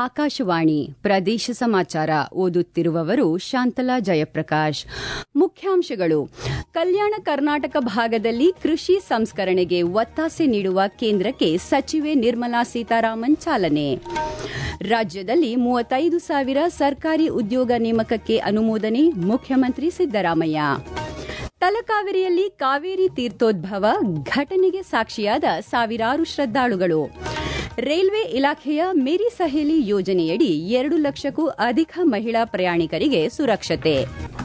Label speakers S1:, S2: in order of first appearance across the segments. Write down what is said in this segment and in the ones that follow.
S1: ಆಕಾಶವಾಣಿ ಪ್ರದೇಶ ಸಮಾಚಾರ ಓದುತ್ತಿರುವವರು ಶಾಂತಲಾ ಜಯಪ್ರಕಾಶ್ ಮುಖ್ಯಾಂಶಗಳು ಕಲ್ಯಾಣ ಕರ್ನಾಟಕ ಭಾಗದಲ್ಲಿ ಕೃಷಿ ಸಂಸ್ಕರಣೆಗೆ ಒತ್ತಾಸೆ ನೀಡುವ ಕೇಂದ್ರಕ್ಕೆ ಸಚಿವೆ ನಿರ್ಮಲಾ ಸೀತಾರಾಮನ್ ಚಾಲನೆ ರಾಜ್ಯದಲ್ಲಿ ಮೂವತ್ತೈದು ಸಾವಿರ ಸರ್ಕಾರಿ ಉದ್ಯೋಗ ನೇಮಕಕ್ಕೆ ಅನುಮೋದನೆ ಮುಖ್ಯಮಂತ್ರಿ ಸಿದ್ದರಾಮಯ್ಯ ತಲಕಾವೇರಿಯಲ್ಲಿ ಕಾವೇರಿ ತೀರ್ಥೋದ್ಭವ ಘಟನೆಗೆ ಸಾಕ್ಷಿಯಾದ ಸಾವಿರಾರು ಶ್ರದ್ದಾಳುಗಳು ರೈಲ್ವೆ ಇಲಾಖೆಯ ಮೇರಿ ಸಹೇಲಿ ಯೋಜನೆಯಡಿ ಎರಡು ಲಕ್ಷಕ್ಕೂ ಅಧಿಕ ಮಹಿಳಾ ಪ್ರಯಾಣಿಕರಿಗೆ ಸುರಕ್ಷತೆ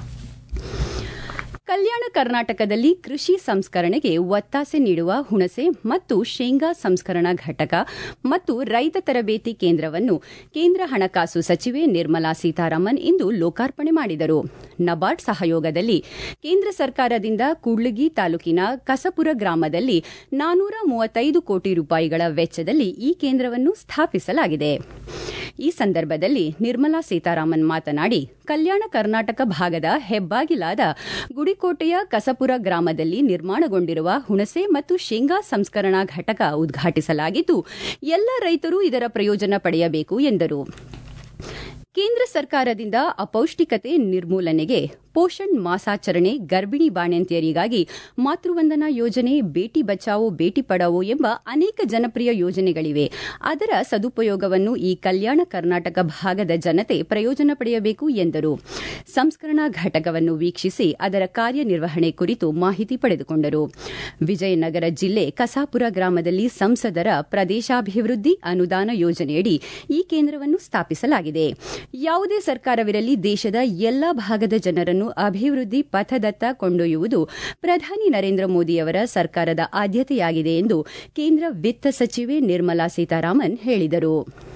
S1: ಕಲ್ಯಾಣ ಕರ್ನಾಟಕದಲ್ಲಿ ಕೃಷಿ ಸಂಸ್ಕರಣೆಗೆ ಒತ್ತಾಸೆ ನೀಡುವ ಹುಣಸೆ ಮತ್ತು ಶೇಂಗಾ ಸಂಸ್ಕರಣಾ ಘಟಕ ಮತ್ತು ರೈತ ತರಬೇತಿ ಕೇಂದ್ರವನ್ನು ಕೇಂದ್ರ ಹಣಕಾಸು ಸಚಿವೆ ನಿರ್ಮಲಾ ಸೀತಾರಾಮನ್ ಇಂದು ಲೋಕಾರ್ಪಣೆ ಮಾಡಿದರು ನಬಾರ್ಡ್ ಸಹಯೋಗದಲ್ಲಿ ಕೇಂದ್ರ ಸರ್ಕಾರದಿಂದ ಕೂಡ್ಲಿಗಿ ತಾಲೂಕಿನ ಕಸಪುರ ಗ್ರಾಮದಲ್ಲಿ ನಾನೂರ ಮೂವತ್ತೈದು ಕೋಟಿ ರೂಪಾಯಿಗಳ ವೆಚ್ಚದಲ್ಲಿ ಈ ಕೇಂದ್ರವನ್ನು ಸ್ಥಾಪಿಸಲಾಗಿದೆ ಈ ಸಂದರ್ಭದಲ್ಲಿ ನಿರ್ಮಲಾ ಸೀತಾರಾಮನ್ ಮಾತನಾಡಿ ಕಲ್ಯಾಣ ಕರ್ನಾಟಕ ಭಾಗದ ಹೆಬ್ಬಾಗಿಲಾದ ಗುಡಿಕೋಟೆಯ ಕಸಪುರ ಗ್ರಾಮದಲ್ಲಿ ನಿರ್ಮಾಣಗೊಂಡಿರುವ ಹುಣಸೆ ಮತ್ತು ಶೇಂಗಾ ಸಂಸ್ಕರಣಾ ಘಟಕ ಉದ್ಘಾಟಿಸಲಾಗಿದ್ದು ಎಲ್ಲ ರೈತರು ಇದರ ಪ್ರಯೋಜನ ಪಡೆಯಬೇಕು ಎಂದರು ಕೇಂದ್ರ ಸರ್ಕಾರದಿಂದ ಅಪೌಷ್ಟಿಕತೆ ನಿರ್ಮೂಲನೆಗೆ ಪೋಷಣ್ ಮಾಸಾಚರಣೆ ಗರ್ಭಿಣಿ ಬಾಣಂತಿಯರಿಗಾಗಿ ಮಾತೃವಂದನಾ ಯೋಜನೆ ಬೇಟಿ ಬಚಾವೋ ಬೇಟಿ ಪಡಾವೋ ಎಂಬ ಅನೇಕ ಜನಪ್ರಿಯ ಯೋಜನೆಗಳಿವೆ ಅದರ ಸದುಪಯೋಗವನ್ನು ಈ ಕಲ್ಯಾಣ ಕರ್ನಾಟಕ ಭಾಗದ ಜನತೆ ಪ್ರಯೋಜನ ಪಡೆಯಬೇಕು ಎಂದರು ಸಂಸ್ಕರಣಾ ಘಟಕವನ್ನು ವೀಕ್ಷಿಸಿ ಅದರ ಕಾರ್ಯನಿರ್ವಹಣೆ ಕುರಿತು ಮಾಹಿತಿ ಪಡೆದುಕೊಂಡರು ವಿಜಯನಗರ ಜಿಲ್ಲೆ ಕಸಾಪುರ ಗ್ರಾಮದಲ್ಲಿ ಸಂಸದರ ಪ್ರದೇಶಾಭಿವೃದ್ಧಿ ಅನುದಾನ ಯೋಜನೆಯಡಿ ಈ ಕೇಂದ್ರವನ್ನು ಸ್ಥಾಪಿಸಲಾಗಿದೆ ಯಾವುದೇ ಸರ್ಕಾರವಿರಲಿ ದೇಶದ ಎಲ್ಲಾ ಭಾಗದ ಜನರನ್ನು ಅಭಿವೃದ್ಧಿ ಪಥದತ್ತ ಕೊಂಡೊಯ್ಯುವುದು ಪ್ರಧಾನಿ ನರೇಂದ್ರ ಮೋದಿಯವರ ಸರ್ಕಾರದ ಆದ್ಯತೆಯಾಗಿದೆ ಎಂದು ಕೇಂದ್ರ ವಿತ್ತ ಸಚಿವೆ ನಿರ್ಮಲಾ ಸೀತಾರಾಮನ್ ಹೇಳಿದರು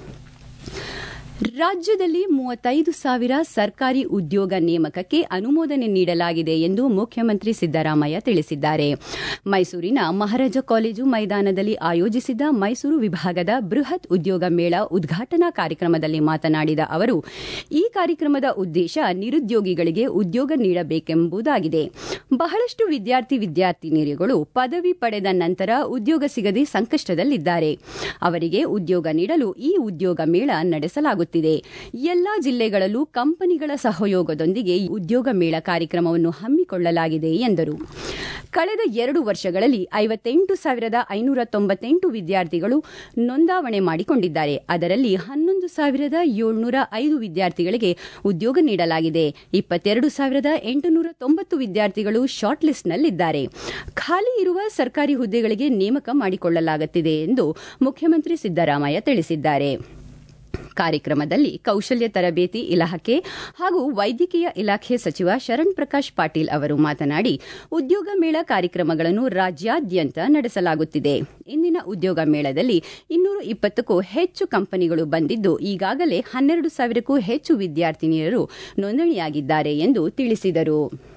S1: ರಾಜ್ಯದಲ್ಲಿ ಮೂವತ್ತೈದು ಸಾವಿರ ಸರ್ಕಾರಿ ಉದ್ಯೋಗ ನೇಮಕಕ್ಕೆ ಅನುಮೋದನೆ ನೀಡಲಾಗಿದೆ ಎಂದು ಮುಖ್ಯಮಂತ್ರಿ ಸಿದ್ದರಾಮಯ್ಯ ತಿಳಿಸಿದ್ದಾರೆ ಮೈಸೂರಿನ ಮಹಾರಾಜ ಕಾಲೇಜು ಮೈದಾನದಲ್ಲಿ ಆಯೋಜಿಸಿದ್ದ ಮೈಸೂರು ವಿಭಾಗದ ಬೃಹತ್ ಉದ್ಯೋಗ ಮೇಳ ಉದ್ಘಾಟನಾ ಕಾರ್ಯಕ್ರಮದಲ್ಲಿ ಮಾತನಾಡಿದ ಅವರು ಈ ಕಾರ್ಯಕ್ರಮದ ಉದ್ದೇಶ ನಿರುದ್ಯೋಗಿಗಳಿಗೆ ಉದ್ಯೋಗ ನೀಡಬೇಕೆಂಬುದಾಗಿದೆ ಬಹಳಷ್ಟು ವಿದ್ಯಾರ್ಥಿ ವಿದ್ಯಾರ್ಥಿನಿಯರುಗಳು ಪದವಿ ಪಡೆದ ನಂತರ ಉದ್ಯೋಗ ಸಿಗದೆ ಸಂಕಷ್ಟದಲ್ಲಿದ್ದಾರೆ ಅವರಿಗೆ ಉದ್ಯೋಗ ನೀಡಲು ಈ ಉದ್ಯೋಗ ಮೇಳ ನಡೆಸಲಾಗುತ್ತಿದೆ ಎಲ್ಲಾ ಜಿಲ್ಲೆಗಳಲ್ಲೂ ಕಂಪನಿಗಳ ಸಹಯೋಗದೊಂದಿಗೆ ಉದ್ಯೋಗ ಮೇಳ ಕಾರ್ಯಕ್ರಮವನ್ನು ಹಮ್ಮಿಕೊಳ್ಳಲಾಗಿದೆ ಎಂದರು ಕಳೆದ ಎರಡು ವರ್ಷಗಳಲ್ಲಿ ಐವತ್ತೆಂಟು ಸಾವಿರದ ಐನೂರ ತೊಂಬತ್ತೆಂಟು ವಿದ್ಯಾರ್ಥಿಗಳು ನೋಂದಾವಣೆ ಮಾಡಿಕೊಂಡಿದ್ದಾರೆ ಅದರಲ್ಲಿ ಹನ್ನೊಂದು ಸಾವಿರದ ಏಳ್ನೂರ ಐದು ವಿದ್ಯಾರ್ಥಿಗಳಿಗೆ ಉದ್ಯೋಗ ನೀಡಲಾಗಿದೆ ಇಪ್ಪತ್ತೆರಡು ಸಾವಿರದ ಎಂಟುನೂರ ತೊಂಬತ್ತು ವಿದ್ಯಾರ್ಥಿಗಳು ಶಾರ್ಟ್ ಲಿಸ್ಟ್ನಲ್ಲಿದ್ದಾರೆ ಖಾಲಿ ಇರುವ ಸರ್ಕಾರಿ ಹುದ್ದೆಗಳಿಗೆ ನೇಮಕ ಮಾಡಿಕೊಳ್ಳಲಾಗುತ್ತಿದೆ ಎಂದು ಮುಖ್ಯಮಂತ್ರಿ ಸಿದ್ದರಾಮಯ್ಯ ತಿಳಿಸಿದ್ದಾರೆ ಕಾರ್ಯಕ್ರಮದಲ್ಲಿ ಕೌಶಲ್ಯ ತರಬೇತಿ ಇಲಾಖೆ ಹಾಗೂ ವೈದ್ಯಕೀಯ ಇಲಾಖೆ ಸಚಿವ ಶರಣ್ ಪ್ರಕಾಶ್ ಪಾಟೀಲ್ ಅವರು ಮಾತನಾಡಿ ಉದ್ಯೋಗ ಮೇಳ ಕಾರ್ಯಕ್ರಮಗಳನ್ನು ರಾಜ್ಯಾದ್ಯಂತ ನಡೆಸಲಾಗುತ್ತಿದೆ ಇಂದಿನ ಉದ್ಯೋಗ ಮೇಳದಲ್ಲಿ ಇನ್ನೂರ ಇಪ್ಪತ್ತಕ್ಕೂ ಹೆಚ್ಚು ಕಂಪನಿಗಳು ಬಂದಿದ್ದು ಈಗಾಗಲೇ ಹನ್ನೆರಡು ಸಾವಿರಕ್ಕೂ ಹೆಚ್ಚು ವಿದ್ಯಾರ್ಥಿನಿಯರು ನೋಂದಣಿಯಾಗಿದ್ದಾರೆ ಎಂದು ತಿಳಿಸಿದರು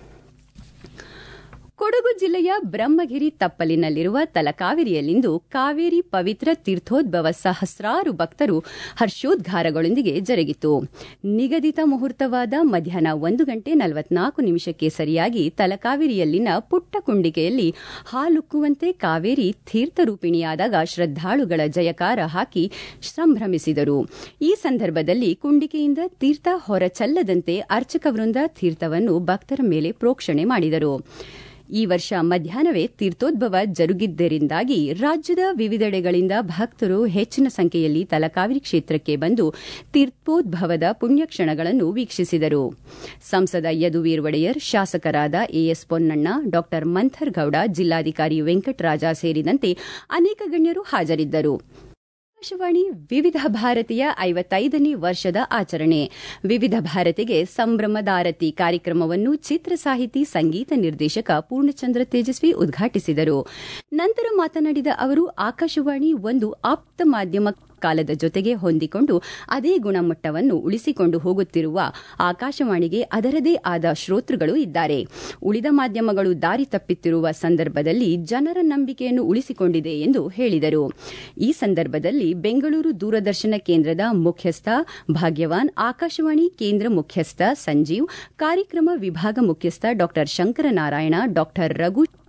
S1: ಕೊಡಗು ಜಿಲ್ಲೆಯ ಬ್ರಹ್ಮಗಿರಿ ತಪ್ಪಲಿನಲ್ಲಿರುವ ತಲಕಾವೇರಿಯಲ್ಲಿಂದು ಕಾವೇರಿ ಪವಿತ್ರ ತೀರ್ಥೋದ್ಭವ ಸಹಸ್ರಾರು ಭಕ್ತರು ಹರ್ಷೋದ್ಗಾರಗಳೊಂದಿಗೆ ಜರುಗಿತು ನಿಗದಿತ ಮುಹೂರ್ತವಾದ ಮಧ್ಯಾಹ್ನ ಒಂದು ಗಂಟೆ ನಲವತ್ನಾಲ್ಕು ನಿಮಿಷಕ್ಕೆ ಸರಿಯಾಗಿ ತಲಕಾವೇರಿಯಲ್ಲಿನ ಪುಟ್ಟ ಕುಂಡಿಕೆಯಲ್ಲಿ ಹಾಲುಕ್ಕುವಂತೆ ಕಾವೇರಿ ತೀರ್ಥರೂಪಿಣಿಯಾದಾಗ ಶ್ರದ್ದಾಳುಗಳ ಜಯಕಾರ ಹಾಕಿ ಸಂಭ್ರಮಿಸಿದರು ಈ ಸಂದರ್ಭದಲ್ಲಿ ಕುಂಡಿಕೆಯಿಂದ ತೀರ್ಥ ಹೊರಚಲ್ಲದಂತೆ ಅರ್ಚಕ ವೃಂದ ತೀರ್ಥವನ್ನು ಭಕ್ತರ ಮೇಲೆ ಪ್ರೋಕ್ಷಣೆ ಮಾಡಿದರು ಈ ವರ್ಷ ಮಧ್ಯಾಹ್ನವೇ ತೀರ್ಥೋದ್ಭವ ಜರುಗಿದ್ದರಿಂದಾಗಿ ರಾಜ್ಯದ ವಿವಿಧೆಡೆಗಳಿಂದ ಭಕ್ತರು ಹೆಚ್ಚಿನ ಸಂಖ್ಯೆಯಲ್ಲಿ ತಲಕಾವೇರಿ ಕ್ಷೇತ್ರಕ್ಕೆ ಬಂದು ತೀರ್ಥೋದ್ಭವದ ಪುಣ್ಯಕ್ಷಣಗಳನ್ನು ವೀಕ್ಷಿಸಿದರು ಸಂಸದ ಯದುವೀರ್ ಒಡೆಯರ್ ಶಾಸಕರಾದ ಎಎಸ್ ಪೊನ್ನಣ್ಣ ಡಾ ಮಂಥರ್ ಗೌಡ ಜಿಲ್ಲಾಧಿಕಾರಿ ವೆಂಕಟರಾಜ ಸೇರಿದಂತೆ ಅನೇಕ ಗಣ್ಯರು ಹಾಜರಿದ್ದರು ಆಕಾಶವಾಣಿ ವಿವಿಧ ಭಾರತೀಯ ಐವತ್ತೈದನೇ ವರ್ಷದ ಆಚರಣೆ ವಿವಿಧ ಭಾರತಿಗೆ ಸಂಭ್ರಮದಾರತಿ ಕಾರ್ಯಕ್ರಮವನ್ನು ಚಿತ್ರ ಸಾಹಿತಿ ಸಂಗೀತ ನಿರ್ದೇಶಕ ಪೂರ್ಣಚಂದ್ರ ತೇಜಸ್ವಿ ಉದ್ಘಾಟಿಸಿದರು ನಂತರ ಮಾತನಾಡಿದ ಅವರು ಆಕಾಶವಾಣಿ ಒಂದು ಆಪ್ತ ಮಾಧ್ಯಮ ಕಾಲದ ಜೊತೆಗೆ ಹೊಂದಿಕೊಂಡು ಅದೇ ಗುಣಮಟ್ಟವನ್ನು ಉಳಿಸಿಕೊಂಡು ಹೋಗುತ್ತಿರುವ ಆಕಾಶವಾಣಿಗೆ ಅದರದೇ ಆದ ಶ್ರೋತೃಗಳು ಇದ್ದಾರೆ ಉಳಿದ ಮಾಧ್ಯಮಗಳು ದಾರಿ ತಪ್ಪುತ್ತಿರುವ ಸಂದರ್ಭದಲ್ಲಿ ಜನರ ನಂಬಿಕೆಯನ್ನು ಉಳಿಸಿಕೊಂಡಿದೆ ಎಂದು ಹೇಳಿದರು ಈ ಸಂದರ್ಭದಲ್ಲಿ ಬೆಂಗಳೂರು ದೂರದರ್ಶನ ಕೇಂದ್ರದ ಮುಖ್ಯಸ್ಥ ಭಾಗ್ಯವಾನ್ ಆಕಾಶವಾಣಿ ಕೇಂದ್ರ ಮುಖ್ಯಸ್ಥ ಸಂಜೀವ್ ಕಾರ್ಯಕ್ರಮ ವಿಭಾಗ ಮುಖ್ಯಸ್ಥ ಡಾ ಶಂಕರನಾರಾಯಣ ಡಾ ರಘು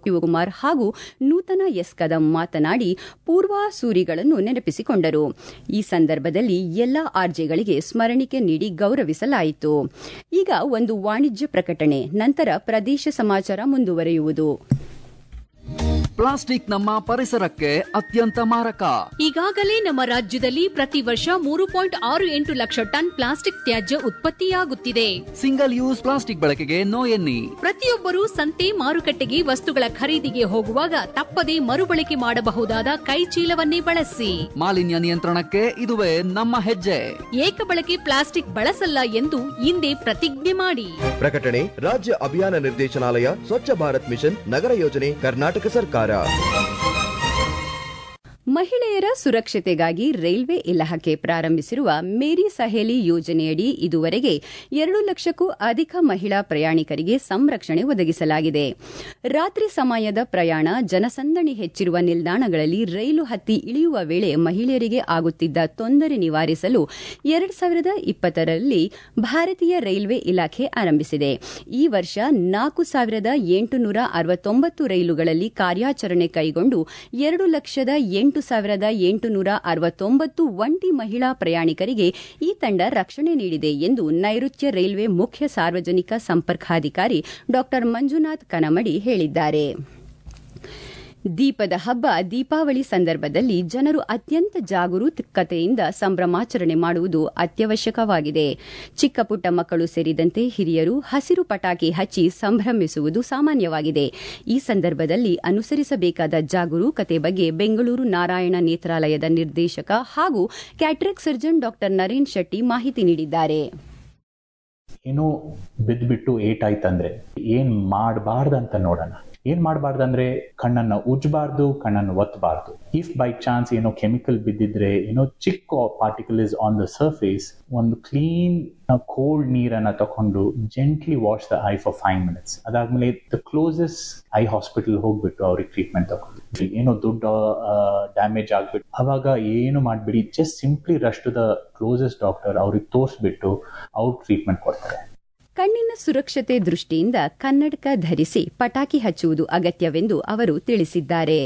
S1: ಶಿವಕುಮಾರ್ ಹಾಗೂ ನೂತನ ಎಸ್ ಕದಂ ಮಾತನಾಡಿ ಪೂರ್ವಾಸೂರಿಗಳನ್ನು ನೆನಪಿಸಿಕೊಂಡರು ಈ ಸಂದರ್ಭದಲ್ಲಿ ಎಲ್ಲಾ ಆರ್ಜೆಗಳಿಗೆ ಸ್ಮರಣಿಕೆ ನೀಡಿ ಗೌರವಿಸಲಾಯಿತು ಈಗ ಒಂದು ವಾಣಿಜ್ಯ ಪ್ರಕಟಣೆ ನಂತರ ಪ್ರದೇಶ ಸಮಾಚಾರ ಮುಂದುವರೆಯುವುದು
S2: ಪ್ಲಾಸ್ಟಿಕ್ ನಮ್ಮ ಪರಿಸರಕ್ಕೆ ಅತ್ಯಂತ ಮಾರಕ
S3: ಈಗಾಗಲೇ ನಮ್ಮ ರಾಜ್ಯದಲ್ಲಿ ಪ್ರತಿ ವರ್ಷ ಮೂರು ಪಾಯಿಂಟ್ ಆರು ಎಂಟು ಲಕ್ಷ ಟನ್ ಪ್ಲಾಸ್ಟಿಕ್ ತ್ಯಾಜ್ಯ ಉತ್ಪತ್ತಿಯಾಗುತ್ತಿದೆ
S2: ಸಿಂಗಲ್ ಯೂಸ್ ಪ್ಲಾಸ್ಟಿಕ್ ಬಳಕೆಗೆ ನೋ ಎನ್ನಿ
S3: ಪ್ರತಿಯೊಬ್ಬರೂ ಸಂತೆ ಮಾರುಕಟ್ಟೆಗೆ ವಸ್ತುಗಳ ಖರೀದಿಗೆ ಹೋಗುವಾಗ ತಪ್ಪದೆ ಮರುಬಳಕೆ ಮಾಡಬಹುದಾದ ಕೈ ಚೀಲವನ್ನೇ ಬಳಸಿ
S2: ಮಾಲಿನ್ಯ ನಿಯಂತ್ರಣಕ್ಕೆ ಇದುವೇ ನಮ್ಮ ಹೆಜ್ಜೆ
S3: ಏಕಬಳಕೆ ಪ್ಲಾಸ್ಟಿಕ್ ಬಳಸಲ್ಲ ಎಂದು ಇಂದೇ ಪ್ರತಿಜ್ಞೆ ಮಾಡಿ
S4: ಪ್ರಕಟಣೆ ರಾಜ್ಯ ಅಭಿಯಾನ ನಿರ್ದೇಶನಾಲಯ ಸ್ವಚ್ಛ ಭಾರತ್ ಮಿಷನ್ ನಗರ ಯೋಜನೆ ಕರ್ನಾಟಕ ಸರ್ಕಾರ
S1: ಮಹಿಳೆಯರ ಸುರಕ್ಷತೆಗಾಗಿ ರೈಲ್ವೆ ಇಲಾಖೆ ಪ್ರಾರಂಭಿಸಿರುವ ಮೇರಿ ಸಹೇಲಿ ಯೋಜನೆಯಡಿ ಇದುವರೆಗೆ ಎರಡು ಲಕ್ಷಕ್ಕೂ ಅಧಿಕ ಮಹಿಳಾ ಪ್ರಯಾಣಿಕರಿಗೆ ಸಂರಕ್ಷಣೆ ಒದಗಿಸಲಾಗಿದೆ ರಾತ್ರಿ ಸಮಯದ ಪ್ರಯಾಣ ಜನಸಂದಣಿ ಹೆಚ್ಚಿರುವ ನಿಲ್ದಾಣಗಳಲ್ಲಿ ರೈಲು ಹತ್ತಿ ಇಳಿಯುವ ವೇಳೆ ಮಹಿಳೆಯರಿಗೆ ಆಗುತ್ತಿದ್ದ ತೊಂದರೆ ನಿವಾರಿಸಲು ಎರಡು ಸಾವಿರದ ಇಪ್ಪತ್ತರಲ್ಲಿ ಭಾರತೀಯ ರೈಲ್ವೆ ಇಲಾಖೆ ಆರಂಭಿಸಿದೆ ಈ ವರ್ಷ ನಾಲ್ಕು ಸಾವಿರದ ಎಂಟುನೂರ ಅರವತ್ತೊಂಬತ್ತು ರೈಲುಗಳಲ್ಲಿ ಕಾರ್ಯಾಚರಣೆ ಕೈಗೊಂಡು ಎರಡು ಲಕ್ಷದ ಎಂಟು ಸಾವಿರದ ಎಂಟುನೂರ ಅರವತ್ತೊಂಬತ್ತು ಒಂಟಿ ಮಹಿಳಾ ಪ್ರಯಾಣಿಕರಿಗೆ ಈ ತಂಡ ರಕ್ಷಣೆ ನೀಡಿದೆ ಎಂದು ನೈಋತ್ಯ ರೈಲ್ವೆ ಮುಖ್ಯ ಸಾರ್ವಜನಿಕ ಸಂಪರ್ಕಾಧಿಕಾರಿ ಡಾ ಮಂಜುನಾಥ್ ಕನಮಡಿ ಹೇಳಿದ್ದಾರೆ ದೀಪದ ಹಬ್ಬ ದೀಪಾವಳಿ ಸಂದರ್ಭದಲ್ಲಿ ಜನರು ಅತ್ಯಂತ ಜಾಗರೂಕತೆಯಿಂದ ಸಂಭ್ರಮಾಚರಣೆ ಮಾಡುವುದು ಅತ್ಯವಶ್ಯಕವಾಗಿದೆ ಚಿಕ್ಕ ಪುಟ್ಟ ಮಕ್ಕಳು ಸೇರಿದಂತೆ ಹಿರಿಯರು ಹಸಿರು ಪಟಾಕಿ ಹಚ್ಚಿ ಸಂಭ್ರಮಿಸುವುದು ಸಾಮಾನ್ಯವಾಗಿದೆ ಈ ಸಂದರ್ಭದಲ್ಲಿ ಅನುಸರಿಸಬೇಕಾದ ಜಾಗರೂಕತೆ ಬಗ್ಗೆ ಬೆಂಗಳೂರು ನಾರಾಯಣ ನೇತ್ರಾಲಯದ ನಿರ್ದೇಶಕ ಹಾಗೂ ಕ್ಯಾಟ್ರಿಕ್ ಸರ್ಜನ್ ಡಾ ನರೇನ್ ಶೆಟ್ಟಿ ಮಾಹಿತಿ ನೀಡಿದ್ದಾರೆ
S5: ಏನೋ ಬಿದ್ದುಬಿಟ್ಟು ಏಟಾಯ್ತಂದ್ರೆ ಏನ್ ಮಾಡಬಾರ್ದಂತ ನೋಡೋಣ ಏನ್ ಮಾಡಬಾರ್ದಂದ್ರೆ ಕಣ್ಣನ್ನ ಉಜ್ಜಬಾರ್ದು ಕಣ್ಣನ್ನು ಒತ್ತಬಾರ್ದು ಇಫ್ ಬೈ ಚಾನ್ಸ್ ಏನೋ ಕೆಮಿಕಲ್ ಬಿದ್ದಿದ್ರೆ ಏನೋ ಚಿಕ್ಕ particle is on the surface ಒಂದು ಕ್ಲೀನ್ ಕೋಲ್ಡ್ ನೀರನ್ನ ತಕೊಂಡು gently wash the eye for five minutes ಅದಾದ್ಮೇಲೆ ದ ಕ್ಲೋಸೆಸ್ಟ್ ಐ ಹಾಸ್ಪಿಟಲ್ ಹೋಗ್ಬಿಟ್ಟು ಅವ್ರಿಗೆ ಟ್ರೀಟ್ಮೆಂಟ್ ತಗೊಂಡು ಏನೋ ದುಡ್ಡು ಡ್ಯಾಮೇಜ್ ಆಗ್ಬಿಟ್ಟು ಅವಾಗ ಏನು ಮಾಡ್ಬಿಡಿ just simply rush to the closest doctor ಅವ್ರಿಗೆ ತೋರಿಸ್ಬಿಟ್ಟು ಅವ್ರು ಟ್ರೀಟ್ಮೆಂಟ್ ಕೊಡ್ತಾರೆ
S1: ಕಣ್ಣಿನ ಸುರಕ್ಷತೆ ದೃಷ್ಟಿಯಿಂದ ಕನ್ನಡಕ ಧರಿಸಿ ಪಟಾಕಿ ಹಚ್ಚುವುದು ಅಗತ್ಯವೆಂದು ಅವರು ತಿಳಿಸಿದ್ದಾರೆ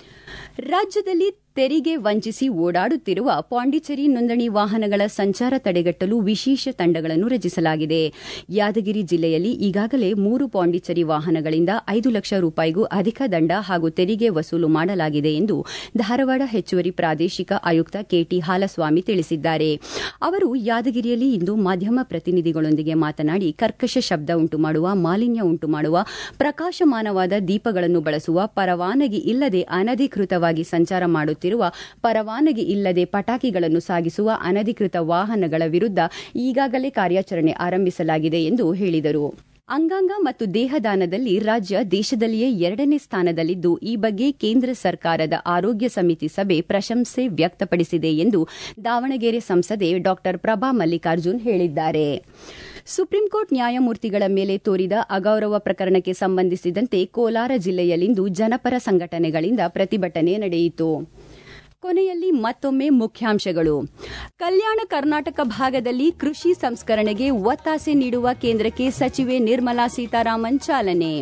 S1: ರಾಜ್ಯದಲ್ಲಿ ತೆರಿಗೆ ವಂಚಿಸಿ ಓಡಾಡುತ್ತಿರುವ ಪಾಂಡಿಚೇರಿ ನೋಂದಣಿ ವಾಹನಗಳ ಸಂಚಾರ ತಡೆಗಟ್ಟಲು ವಿಶೇಷ ತಂಡಗಳನ್ನು ರಚಿಸಲಾಗಿದೆ ಯಾದಗಿರಿ ಜಿಲ್ಲೆಯಲ್ಲಿ ಈಗಾಗಲೇ ಮೂರು ಪಾಂಡಿಚೇರಿ ವಾಹನಗಳಿಂದ ಐದು ಲಕ್ಷ ರೂಪಾಯಿಗೂ ಅಧಿಕ ದಂಡ ಹಾಗೂ ತೆರಿಗೆ ವಸೂಲು ಮಾಡಲಾಗಿದೆ ಎಂದು ಧಾರವಾಡ ಹೆಚ್ಚುವರಿ ಪ್ರಾದೇಶಿಕ ಆಯುಕ್ತ ಕೆಟಿ ಹಾಲಸ್ವಾಮಿ ತಿಳಿಸಿದ್ದಾರೆ ಅವರು ಯಾದಗಿರಿಯಲ್ಲಿ ಇಂದು ಮಾಧ್ಯಮ ಪ್ರತಿನಿಧಿಗಳೊಂದಿಗೆ ಮಾತನಾಡಿ ಕರ್ಕಶ ಶಬ್ದ ಉಂಟುಮಾಡುವ ಮಾಲಿನ್ಯ ಉಂಟುಮಾಡುವ ಪ್ರಕಾಶಮಾನವಾದ ದೀಪಗಳನ್ನು ಬಳಸುವ ಪರವಾನಗಿ ಇಲ್ಲದೆ ಅನಧಿಕೃತವಾಗಿ ಸಂಚಾರ ಮಾಡುತ್ತಿರುವ ಪರವಾನಗಿ ಇಲ್ಲದೆ ಪಟಾಕಿಗಳನ್ನು ಸಾಗಿಸುವ ಅನಧಿಕೃತ ವಾಹನಗಳ ವಿರುದ್ಧ ಈಗಾಗಲೇ ಕಾರ್ಯಾಚರಣೆ ಆರಂಭಿಸಲಾಗಿದೆ ಎಂದು ಹೇಳಿದರು ಅಂಗಾಂಗ ಮತ್ತು ದೇಹದಾನದಲ್ಲಿ ರಾಜ್ಯ ದೇಶದಲ್ಲಿಯೇ ಎರಡನೇ ಸ್ಥಾನದಲ್ಲಿದ್ದು ಈ ಬಗ್ಗೆ ಕೇಂದ್ರ ಸರ್ಕಾರದ ಆರೋಗ್ಯ ಸಮಿತಿ ಸಭೆ ಪ್ರಶಂಸೆ ವ್ಯಕ್ತಪಡಿಸಿದೆ ಎಂದು ದಾವಣಗೆರೆ ಸಂಸದೆ ಡಾ ಪ್ರಭಾ ಮಲ್ಲಿಕಾರ್ಜುನ್ ಹೇಳಿದ್ದಾರೆ ಸುಪ್ರೀಂ ಕೋರ್ಟ್ ನ್ಯಾಯಮೂರ್ತಿಗಳ ಮೇಲೆ ತೋರಿದ ಅಗೌರವ ಪ್ರಕರಣಕ್ಕೆ ಸಂಬಂಧಿಸಿದಂತೆ ಕೋಲಾರ ಜಿಲ್ಲೆಯಲ್ಲಿಂದು ಜನಪರ ಸಂಘಟನೆಗಳಿಂದ ಪ್ರತಿಭಟನೆ ನಡೆಯಿತು ಕೊನೆಯಲ್ಲಿ ಮತ್ತೊಮ್ಮೆ ಮುಖ್ಯಾಂಶಗಳು ಕಲ್ಯಾಣ ಕರ್ನಾಟಕ ಭಾಗದಲ್ಲಿ ಕೃಷಿ ಸಂಸ್ಕರಣೆಗೆ ಒತ್ತಾಸೆ ನೀಡುವ ಕೇಂದ್ರಕ್ಕೆ ಸಚಿವೆ ನಿರ್ಮಲಾ ಸೀತಾರಾಮನ್ ಚಾಲನೆ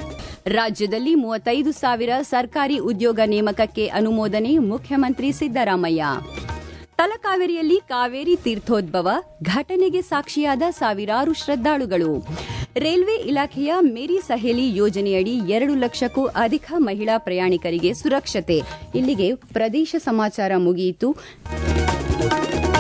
S1: ರಾಜ್ಯದಲ್ಲಿ ಮೂವತ್ತೈದು ಸಾವಿರ ಸರ್ಕಾರಿ ಉದ್ಯೋಗ ನೇಮಕಕ್ಕೆ ಅನುಮೋದನೆ ಮುಖ್ಯಮಂತ್ರಿ ಸಿದ್ದರಾಮಯ್ಯ ತಲಕಾವೇರಿಯಲ್ಲಿ ಕಾವೇರಿ ತೀರ್ಥೋದ್ಭವ ಘಟನೆಗೆ ಸಾಕ್ಷಿಯಾದ ಸಾವಿರಾರು ಶ್ರದ್ಧಾಳುಗಳು ರೈಲ್ವೆ ಇಲಾಖೆಯ ಮೇರಿ ಸಹೇಲಿ ಯೋಜನೆಯಡಿ ಎರಡು ಲಕ್ಷಕ್ಕೂ ಅಧಿಕ ಮಹಿಳಾ ಪ್ರಯಾಣಿಕರಿಗೆ ಸುರಕ್ಷತೆ ಇಲ್ಲಿಗೆ ಪ್ರದೇಶ ಸಮಾಚಾರ ಮುಗಿಯಿತು